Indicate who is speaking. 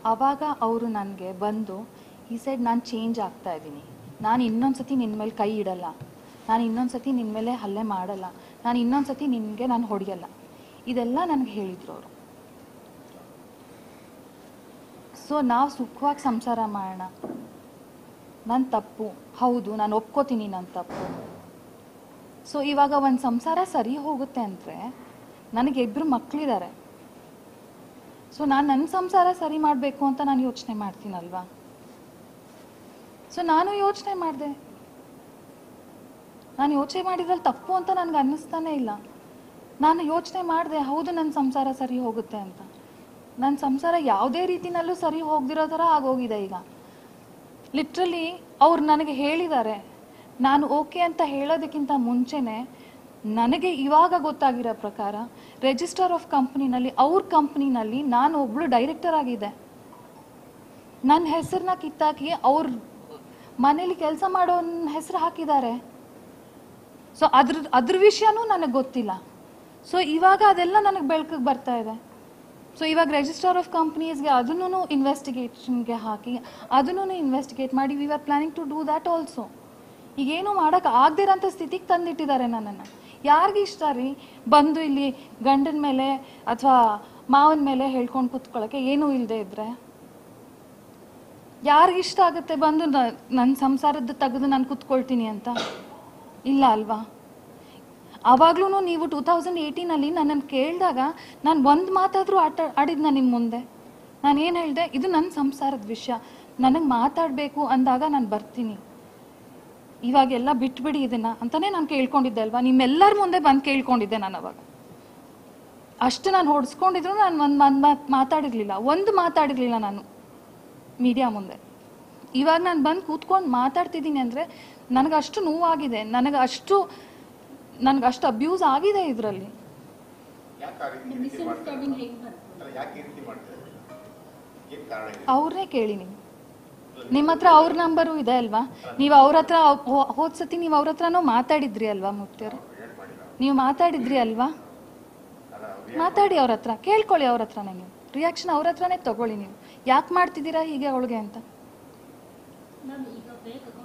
Speaker 1: ಆವಾಗ ಅವರು ನನಗೆ ಬಂದು ಈ ಸೈಡ್ ನಾನು ಚೇಂಜ್ ಆಗ್ತಾ ಇದ್ದೀನಿ ನಾನು ಇನ್ನೊಂದು ಸತಿ ನಿನ್ನ ಮೇಲೆ ಕೈ ಇಡಲ್ಲ ನಾನು ಇನ್ನೊಂದು ಸತಿ ನಿನ್ನ ಮೇಲೆ ಹಲ್ಲೆ ಮಾಡಲ್ಲ ನಾನು ಇನ್ನೊಂದು ಸತಿ ನಿನಗೆ ನಾನು ಹೊಡೆಯಲ್ಲ ಇದೆಲ್ಲ ನನಗೆ ಹೇಳಿದ್ರು ಅವರು ಸೊ ನಾವು ಸುಖವಾಗಿ ಸಂಸಾರ ಮಾಡೋಣ ನನ್ನ ತಪ್ಪು ಹೌದು ನಾನು ಒಪ್ಕೋತೀನಿ ನನ್ನ ತಪ್ಪು ಸೊ ಇವಾಗ ಒಂದು ಸಂಸಾರ ಸರಿ ಹೋಗುತ್ತೆ ಅಂದರೆ ನನಗೆ ಇಬ್ಬರು ಮಕ್ಕಳಿದ್ದಾರೆ ಸೊ ನಾನು ನನ್ನ ಸಂಸಾರ ಸರಿ ಮಾಡಬೇಕು ಅಂತ ನಾನು ಯೋಚನೆ ಮಾಡ್ತೀನಲ್ವಾ ಸೊ ನಾನು ಯೋಚನೆ ಮಾಡಿದೆ ನಾನು ಯೋಚನೆ ಮಾಡಿದ್ರಲ್ಲಿ ತಪ್ಪು ಅಂತ ನನಗೆ ಅನ್ನಿಸ್ತಾನೆ ಇಲ್ಲ ನಾನು ಯೋಚನೆ ಮಾಡಿದೆ ಹೌದು ನನ್ನ ಸಂಸಾರ ಸರಿ ಹೋಗುತ್ತೆ ಅಂತ ನನ್ನ ಸಂಸಾರ ಯಾವುದೇ ರೀತಿನಲ್ಲೂ ಸರಿ ಹೋಗ್ದಿರೋ ಥರ ಆಗೋಗಿದೆ ಈಗ ಲಿಟ್ರಲಿ ಅವ್ರು ನನಗೆ ಹೇಳಿದ್ದಾರೆ ನಾನು ಓಕೆ ಅಂತ ಹೇಳೋದಕ್ಕಿಂತ ಮುಂಚೆನೆ ನನಗೆ ಇವಾಗ ಗೊತ್ತಾಗಿರೋ ಪ್ರಕಾರ ರಿಜಿಸ್ಟರ್ ಆಫ್ ಕಂಪ್ನಿನಲ್ಲಿ ಅವ್ರ ಕಂಪ್ನಿನಲ್ಲಿ ನಾನು ಒಬ್ಳು ಡೈರೆಕ್ಟರ್ ಆಗಿದೆ ನನ್ನ ಹೆಸರನ್ನ ಕಿತ್ತಾಕಿ ಅವ್ರ ಮನೇಲಿ ಕೆಲಸ ಮಾಡೋನ್ ಹೆಸರು ಹಾಕಿದ್ದಾರೆ ಸೊ ಅದ್ರ ಅದ್ರ ವಿಷಯನೂ ನನಗೆ ಗೊತ್ತಿಲ್ಲ ಸೊ ಇವಾಗ ಅದೆಲ್ಲ ನನಗೆ ಬೆಳಕಿಗೆ ಬರ್ತಾ ಇದೆ ಸೊ ಇವಾಗ ರಿಜಿಸ್ಟರ್ ಆಫ್ ಕಂಪ್ನೀಸ್ಗೆ ಅದನ್ನು ಇನ್ವೆಸ್ಟಿಗೇಷನ್ಗೆ ಹಾಕಿ ಅದನ್ನು ಇನ್ವೆಸ್ಟಿಗೇಟ್ ಮಾಡಿ we are planning to do that also ಈಗೇನು ಮಾಡೋಕೆ ಆಗದಿರೋಂಥ ಸ್ಥಿತಿಗೆ ತಂದಿಟ್ಟಿದ್ದಾರೆ ನನ್ನನ್ನು ಯಾರಿಗೆ ಇಷ್ಟ ರೀ ಬಂದು ಇಲ್ಲಿ ಗಂಡನ ಮೇಲೆ ಅಥವಾ ಮಾವನ ಮೇಲೆ ಹೇಳ್ಕೊಂಡು ಕುತ್ಕೊಳ್ಳೋಕೆ ಏನೂ ಇಲ್ಲದೆ ಇದ್ರೆ ಯಾರಿಗಿಷ್ಟ ಆಗುತ್ತೆ ಬಂದು ನನ್ನ ಸಂಸಾರದ್ದು ತೆಗೆದು ನಾನು ಕುತ್ಕೊಳ್ತೀನಿ ಅಂತ ಇಲ್ಲ ಅಲ್ವಾ ಆವಾಗ್ಲೂ ನೀವು ಟೂ ತೌಸಂಡ್ ಏಯ್ಟೀನಲ್ಲಿ ನನ್ನನ್ನು ಕೇಳಿದಾಗ ನಾನು ಒಂದು ಮಾತಾದರೂ ಆಟ ಆಡಿದ್ನ ನಿಮ್ಮ ಮುಂದೆ ನಾನು ಏನು ಹೇಳಿದೆ ಇದು ನನ್ನ ಸಂಸಾರದ ವಿಷಯ ನನಗೆ ಮಾತಾಡಬೇಕು ಅಂದಾಗ ನಾನು ಬರ್ತೀನಿ ಇವಾಗೆಲ್ಲ ಬಿಟ್ಬಿಡಿ ಇದನ್ನ ಅಂತಾನೆ ನಾನು ಕೇಳ್ಕೊಂಡಿದ್ದೆ ಅಲ್ವಾ ನಿಮ್ಮೆಲ್ಲರ ಮುಂದೆ ಬಂದು ಕೇಳ್ಕೊಂಡಿದ್ದೆ ನಾನು ಅವಾಗ ಅಷ್ಟು ನಾನು ಹೊಡ್ಸ್ಕೊಂಡಿದ್ರು ನಾನು ಒಂದು ಒಂದು ಮಾತು ಮಾತಾಡಿರ್ಲಿಲ್ಲ ಒಂದು ಮಾತಾಡಿರ್ಲಿಲ್ಲ ನಾನು ಮೀಡಿಯಾ ಮುಂದೆ ಇವಾಗ ನಾನು ಬಂದು ಕೂತ್ಕೊಂಡು ಮಾತಾಡ್ತಿದ್ದೀನಿ ಅಂದರೆ ನನಗೆ ಅಷ್ಟು ನೋವಾಗಿದೆ ನನಗೆ ಅಷ್ಟು ನನಗೆ ಅಷ್ಟು ಅಬ್ಯೂಸ್ ಆಗಿದೆ ಇದರಲ್ಲಿ
Speaker 2: ಯಾಕೆ ಆ ರೀತಿ ರೀತಿ ಮಾಡ್ತಾರೆ ಅಲ್ಲ ಯಾಕೆ ಈ ರೀತಿ ಮಾಡ್ತಾರೆ ಏನ್ ಕಾರಣ ಇದೆ
Speaker 1: ಅವ್ರನ್ನೇ ಕೇಳಿ ನೀವು ನಿಮ್ಮ ಹತ್ರ ಅವ್ರ ನಂಬರು ಇದೆ ಅಲ್ವಾ ನೀವು ಅವ್ರ ಹತ್ರ ಹೋ- ಹೋದ್ ಸತಿ ನೀವು ಅವ್ರ ಹತ್ರನೂ ಮಾತಾಡಿದ್ರಿ ಅಲ್ವಾ ಮುಕ್ತಿಯವ್ರು
Speaker 2: ರಿಯಾಕ್ಟ್ ಮಾಡಿಲ್ಲ
Speaker 1: ನೀವು ಮಾತಾಡಿದ್ರಿ ಅಲ್ವಾ
Speaker 2: ಅಲ್ಲ ಅವ್ರು
Speaker 1: ಮಾತಾಡಿ ಅವ್ರ ಹತ್ರ ಕೇಳ್ಕೊಳ್ಳಿ ಅವ್ರ ಹತ್ರನೇ ನೀವು ರಿಯಾಕ್ಷನ್ ಅವ್ರ ಹತ್ರನೇ ತಗೊಳ್ಳಿ ನೀವು ಯಾಕೆ ಮಾಡ್ತಿದ್ದೀರಾ ಹೀಗೆ ಅವಳಿಗೆ ಅಂತ
Speaker 3: ಮ್ಯಾಮ್ ಈಗ ಬೇಗ